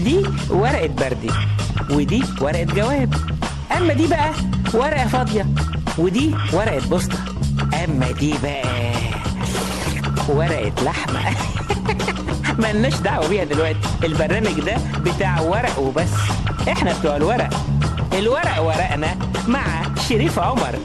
دي ورقة بردي ودي ورقة جواب أما دي بقى ورقة فاضية ودي ورقة بوسطة أما دي بقى ورقة لحمة ملناش دعوة بيها دلوقتي البرنامج ده بتاع ورق وبس احنا بتوع الورق الورق ورقنا مع شريف عمر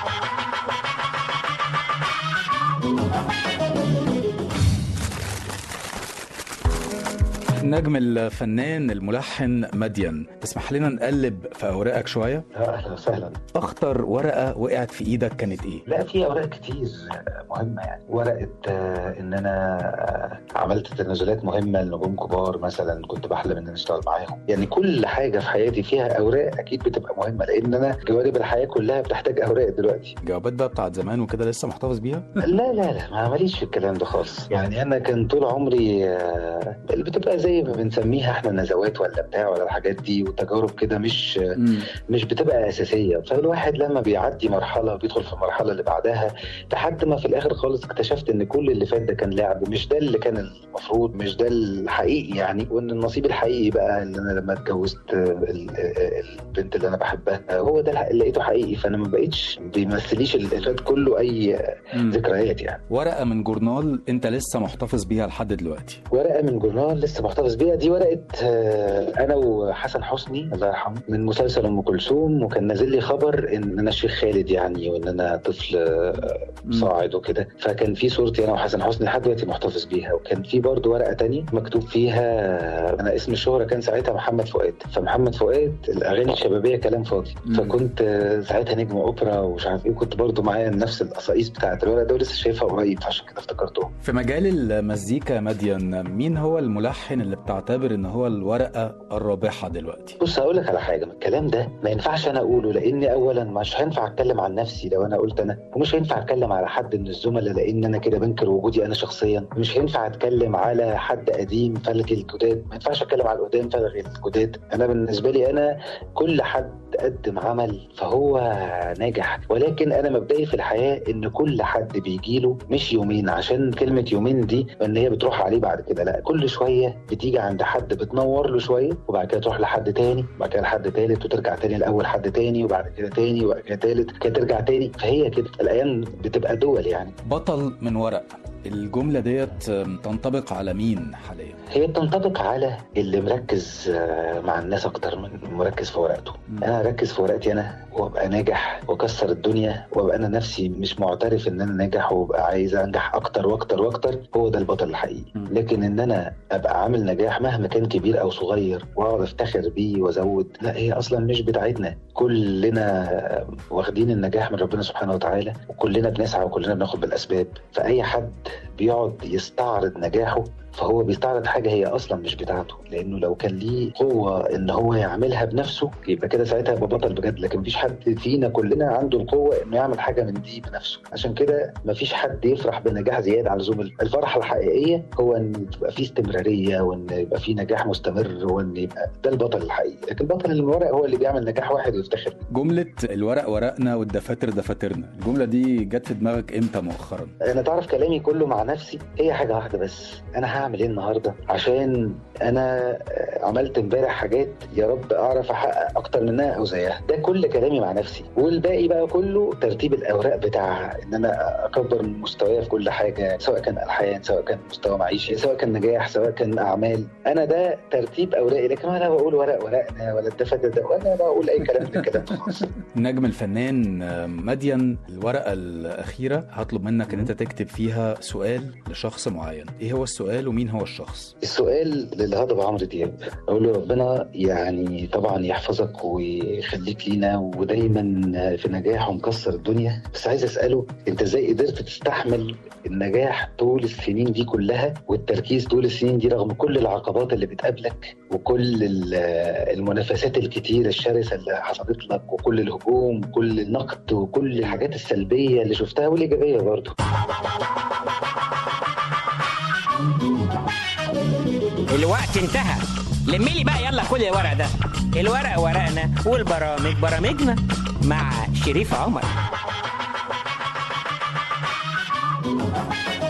النجم الفنان الملحن مدين تسمح لنا نقلب في اوراقك شويه اهلا وسهلا اخطر ورقه وقعت في ايدك كانت ايه لا في اوراق كتير مهمه يعني ورقه آه، ان انا آه، عملت تنازلات مهمه لنجوم كبار مثلا كنت بحلم ان انا اشتغل معاهم يعني كل حاجه في حياتي فيها اوراق اكيد بتبقى مهمه لان انا جوانب الحياه كلها بتحتاج اوراق دلوقتي جوابات بقى بتاعت زمان وكده لسه محتفظ بيها لا لا لا ما ماليش في الكلام ده خالص يعني انا كان طول عمري آه، اللي بتبقى زي ما بنسميها احنا نزوات ولا بتاع ولا الحاجات دي وتجارب كده مش مش بتبقى اساسيه فالواحد لما بيعدي مرحله بيدخل في المرحله اللي بعدها لحد ما في الاخر خالص اكتشفت ان كل اللي فات ده كان لعب مش ده اللي كان المفروض مش ده الحقيقي يعني وان النصيب الحقيقي بقى ان انا لما اتجوزت ال- ال- البنت اللي انا بحبها هو ده اللي لقيته حقيقي فانا ما بقتش بيمثليش اللي فات كله اي مم. ذكريات يعني ورقه من جورنال انت لسه محتفظ بيها لحد دلوقتي ورقه من جورنال لسه محتفظ بيها دي ورقه آه، انا وحسن حسني الله يرحمه من مسلسل ام كلثوم وكان نازل لي خبر ان انا الشيخ خالد يعني وان انا طفل آه، مم. صاعد وكده فكان في صورتي انا وحسن حسني لحد دلوقتي محتفظ بيها وكان في برضه ورقه تانية مكتوب فيها انا اسم الشهره كان ساعتها محمد فؤاد فمحمد فؤاد الاغاني الشبابيه كلام فاضي مم. فكنت آه، ساعتها نجم اوبرا ومش عارف ايه وكنت برضه معايا نفس القصايص بتاعت الورقه ده ولسه شايفها قريب فعشان كده افتكرتهم في مجال المزيكا مدين مين هو الملحن اللي بتعتبر ان هو الورقه الرابحه دلوقتي بص هقول لك على حاجه الكلام ده ما ينفعش انا اقوله لاني اولا مش هينفع اتكلم عن نفسي لو انا قلت انا ومش هينفع اتكلم على حد من الزملاء لان انا كده بنكر وجودي انا شخصيا مش هينفع اتكلم على حد قديم فلغي الجداد ما ينفعش اتكلم على القدام فلغي الجداد انا بالنسبه لي انا كل حد قدم عمل فهو ناجح ولكن انا مبدئي في الحياه ان كل حد بيجيله مش يومين عشان كلمه يومين دي ان هي بتروح عليه بعد كده لا كل شويه بتيجي عند حد بتنور له شويه وبعد كده تروح لحد تاني وبعد كده لحد تالت وترجع تاني لاول حد تاني وبعد كده تاني وبعد كده تالت كده ترجع تاني فهي كده الايام بتبقى دول يعني بطل من ورق الجمله ديت تنطبق على مين حاليا هي بتنطبق على اللي مركز آه، مع الناس اكتر من مركز في ورقته مم. انا اركز في ورقتي انا وابقى ناجح واكسر الدنيا وابقى انا نفسي مش معترف ان انا ناجح وابقى عايز انجح اكتر واكتر واكتر هو ده البطل الحقيقي مم. لكن ان انا ابقى عامل نجاح مهما كان كبير او صغير واقعد افتخر بيه وازود لا هي اصلا مش بتاعتنا كلنا واخدين النجاح من ربنا سبحانه وتعالى وكلنا بنسعى وكلنا بناخد بالاسباب فاي حد بيقعد يستعرض نجاحه فهو بيستعرض حاجه هي اصلا مش بتاعته لانه لو كان ليه قوه ان هو يعملها بنفسه يبقى كده ساعتها يبقى بطل بجد لكن مفيش حد فينا كلنا عنده القوه انه يعمل حاجه من دي بنفسه عشان كده مفيش حد يفرح بنجاح زياده عن اللزوم الفرحه الحقيقيه هو ان تبقى في استمراريه وان يبقى في نجاح مستمر وان يبقى ده البطل الحقيقي لكن البطل اللي من ورق هو اللي بيعمل نجاح واحد ويفتخر بيه جمله الورق ورقنا والدفاتر دفاترنا الجمله دي جت في دماغك امتى مؤخرا انا تعرف كلامي كله مع نفسي هي حاجه واحده بس انا هعمل ايه النهارده عشان انا آه، عملت امبارح حاجات يا رب اعرف احقق اكتر منها او زيها ده كل كلامي مع نفسي والباقي بقى كله ترتيب الاوراق بتاع ان انا اكبر من مستواي في كل حاجه سواء كان الحان سواء كان مستوى معيشي سواء كان نجاح سواء كان اعمال انا ده ترتيب اوراقي لكن انا بقول ورق ورقنا ولا الدفاتر ده ولا بقول اي كلام من الكلام ده خالص النجم الفنان آه، مدين الورقه الاخيره هطلب منك ان انت تكتب فيها سؤال لشخص معين ايه هو السؤال ومين هو الشخص السؤال للهضبة عمرو دياب اقول له ربنا يعني طبعا يحفظك ويخليك لينا ودايما في نجاح ومكسر الدنيا بس عايز اساله انت ازاي قدرت تستحمل النجاح طول السنين دي كلها والتركيز طول السنين دي رغم كل العقبات اللي بتقابلك وكل ال- المنافسات الكتير الشرسه اللي حصلت لك وكل الهجوم وكل النقد وكل الحاجات السلبيه اللي شفتها والايجابيه برضه الوقت انتهى لمي لي بقى يلا كل الورق ده الورق ورقنا والبرامج برامجنا مع شريف عمر